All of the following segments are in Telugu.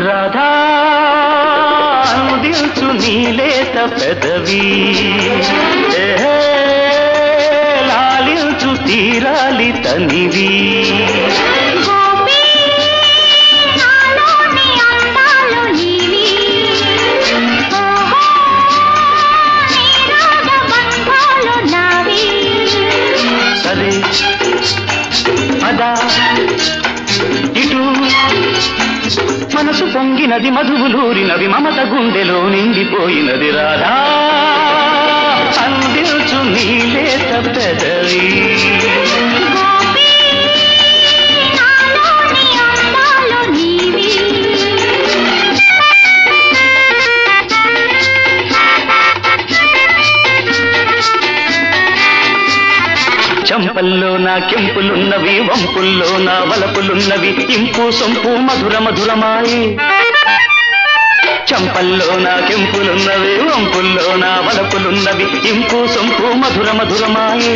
రాధా అందించు నీలేత పెదవి ఏహే, లాలించు తీరాలి తనివి గోపి నాలోని అందాలు నీవి ఓహో నీ రాగ బంధాలు నావి సరే అదా ఇటు మనసు పొంగినది మధువులూరినవి మమత గుండెలో నిండిపోయినది రాధా అందించు నీలేత పెదవి గోపి నాలోని అందాలు నీవి చంపల్లో నా కెంపులున్నవి వంపుల్లో నా వలపులున్నవి ఇంపు సొంపు మధుర మధురమాయి చంపల్లో నా కెంపులున్నవి వంపుల్లో నా వలపులున్నవి ఇంపు సొంపు మధుర మధురమాయి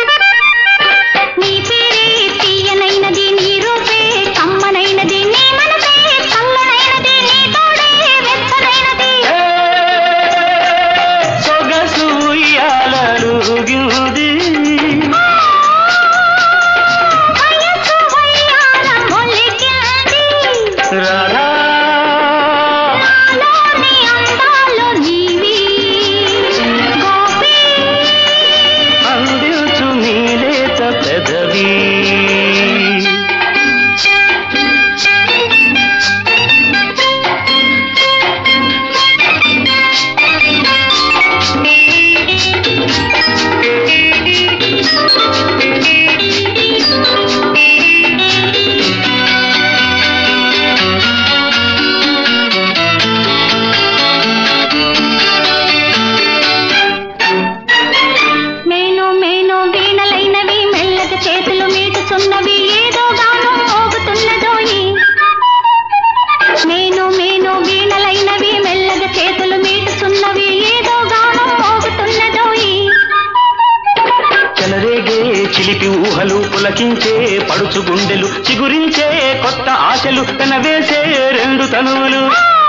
నీ పేరే తీయనైనది నీ రూపే కమ్మనైనది నీ మనసే చల్లనైనది నీ తోడే వెచ్చనైనది ఏ, సొగసు ఉయ్యాలలుగింది వయసు వయ్యారం ఒలికింది రాధా నాలోని అందాలు నీవి గోపి అందించు నీలేత పెదవి మేను మేను వీణలైనవి మెల్లగ చేతులు మీటుచున్నవి ఏదో గానం మోగుతున్నదోయి మేను మేను వీణలైనవి మెల్లగ చేతులు మీటుచున్నవి ఏదో గానం మోగుతున్నదోయి చెలరేగే చిలిపి ఊహలు పులకించే పడుచు గుండెలు చిగురించే కొత్త ఆశలు పెనవేసే రెండు తనువులు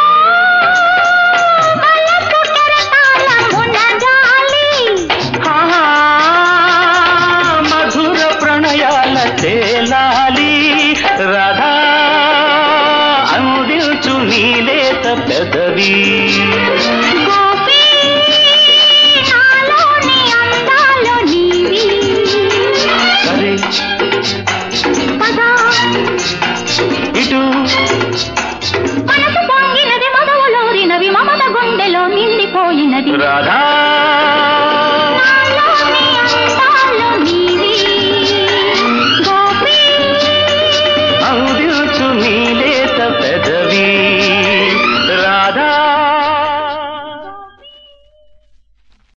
వలపు కెరటాలమున జాలి ఆహా, మధుర ప్రణయాల తేలాలి రాధా అందించు నీలేత పెదవి గోపి నాలోని అందాలు నీవి సరే పదా ఇటు మనసు పొంగినది మదవులూరినవి మమత గుండెలో నిండిపోయినది రాధా